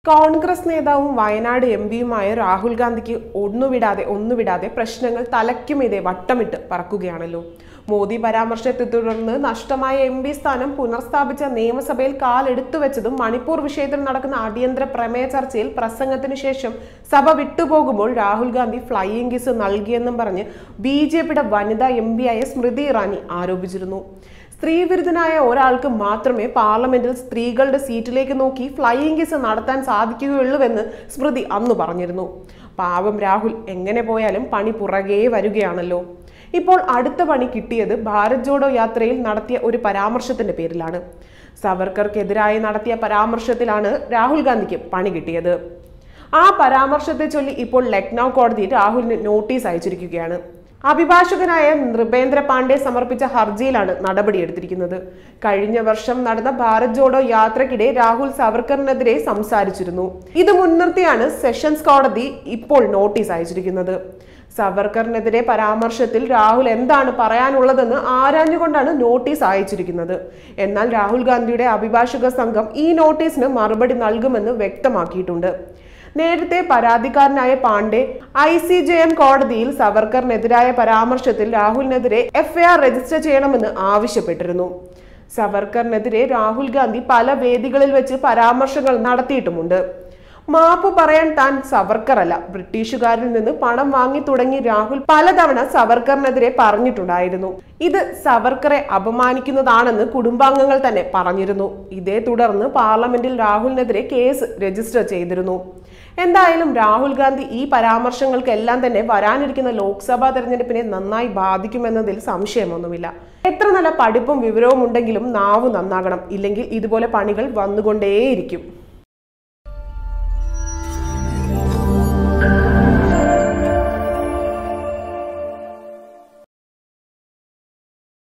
കോൺഗ്രസ് നേതാവും വയനാട് എം പിയുമായ രാഹുൽ ഗാന്ധിക്ക് ഒന്നുവിടാതെ ഒന്നുവിടാതെ പ്രശ്നങ്ങൾ തലയ്ക്കുമീതെ വട്ടമിട്ട് പറക്കുകയാണല്ലോ മോദി പരാമർശത്തെ തുടർന്ന് നഷ്ടമായ എം പി സ്ഥാനം പുനഃസ്ഥാപിച്ച നിയമസഭയിൽ കാലെടുത്തു വെച്ചതും മണിപ്പൂർ വിഷയത്തിൽ നടക്കുന്ന അടിയന്തര പ്രമേയ ചർച്ചയിൽ പ്രസംഗത്തിന് ശേഷം സഭ വിട്ടുപോകുമ്പോൾ രാഹുൽ ഗാന്ധി ഫ്ലൈയിങ് കിസ് നൽകിയെന്നും പറഞ്ഞ് ബി ജെ പിയുടെ വനിതാ എം പിയായ സ്മൃതി ഇറാനി ആരോപിച്ചിരുന്നു സ്ത്രീവിരുദ്ധനായ ഒരാൾക്ക് മാത്രമേ പാർലമെന്റിൽ സ്ത്രീകളുടെ സീറ്റിലേക്ക് നോക്കി ഫ്ലൈയിങ് കിസ് നടത്താൻ സാധിക്കുകയുള്ളൂവെന്ന് സ്മൃതി അന്ന് പറഞ്ഞിരുന്നു പാവം രാഹുൽ എങ്ങനെ പോയാലും പണി പുറകേ വരികയാണല്ലോ ഇപ്പോൾ അടുത്ത പണി കിട്ടിയത് ഭാരത് ജോഡോ യാത്രയിൽ നടത്തിയ ഒരു പരാമർശത്തിന്റെ പേരിലാണ് സവർക്കർക്കെതിരായി നടത്തിയ പരാമർശത്തിലാണ് രാഹുൽ ഗാന്ധിക്ക് പണി കിട്ടിയത് ആ പരാമർശത്തെ ചൊല്ലി ഇപ്പോൾ ലക്നൗ കോടതി രാഹുലിന് നോട്ടീസ് അയച്ചിരിക്കുകയാണ് അഭിഭാഷകനായ നൃപേന്ദ്ര പാണ്ഡെ സമർപ്പിച്ച ഹർജിയിലാണ് നടപടിയെടുത്തിരിക്കുന്നത് കഴിഞ്ഞ വർഷം നടന്ന ഭാരത് ജോഡോ യാത്രക്കിടെ രാഹുൽ സവർക്കറിനെതിരെ സംസാരിച്ചിരുന്നു ഇത് മുൻനിർത്തിയാണ് സെഷൻസ് കോടതി ഇപ്പോൾ നോട്ടീസ് അയച്ചിരിക്കുന്നത് സവർക്കറിനെതിരെ പരാമർശത്തിൽ രാഹുൽ എന്താണ് പറയാനുള്ളതെന്ന് ആരാഞ്ഞുകൊണ്ടാണ് നോട്ടീസ് അയച്ചിരിക്കുന്നത് എന്നാൽ രാഹുൽ ഗാന്ധിയുടെ അഭിഭാഷക സംഘം ഈ നോട്ടീസിന് മറുപടി നൽകുമെന്ന് വ്യക്തമാക്കിയിട്ടുണ്ട് നേരത്തെ പരാതിക്കാരനായ Pandey I C J M കോടതിയിൽ സവർക്കറിനെതിരായ പരാമർശത്തിൽ രാഹുലിനെതിരെ എഫ്ഐആർ രജിസ്റ്റർ ചെയ്യണമെന്ന് ആവശ്യപ്പെട്ടിരുന്നു സവർക്കറിനെതിരെ രാഹുൽ ഗാന്ധി പല വേദികളിൽ വെച്ച് പരാമർശങ്ങൾ നടത്തിയിട്ടുമുണ്ട് മാപ്പ് പറയാൻ താൻ സവർക്കറല്ല ബ്രിട്ടീഷുകാരിൽ നിന്ന് പണം വാങ്ങി തുടങ്ങി രാഹുൽ പലതവണ സവർക്കറിനെതിരെ പറഞ്ഞിട്ടുണ്ടായിരുന്നു ഇത് സവർക്കറെ അപമാനിക്കുന്നതാണെന്ന് കുടുംബാംഗങ്ങൾ തന്നെ പറഞ്ഞിരുന്നു ഇതേ തുടർന്ന് പാർലമെന്റിൽ രാഹുലിനെതിരെ കേസ് രജിസ്റ്റർ ചെയ്തിരുന്നു എന്തായാലും രാഹുൽ ഗാന്ധി ഈ പരാമർശങ്ങൾക്കെല്ലാം തന്നെ വരാനിരിക്കുന്ന ലോക്സഭാ തെരഞ്ഞെടുപ്പിനെ നന്നായി ബാധിക്കുമെന്നതിൽ സംശയമൊന്നുമില്ല എത്ര നല്ല പഠിപ്പും വിവരവും ഉണ്ടെങ്കിലും നാവ് നന്നാകണം ഇല്ലെങ്കിൽ ഇതുപോലെ പണികൾ വന്നുകൊണ്ടേയിരിക്കും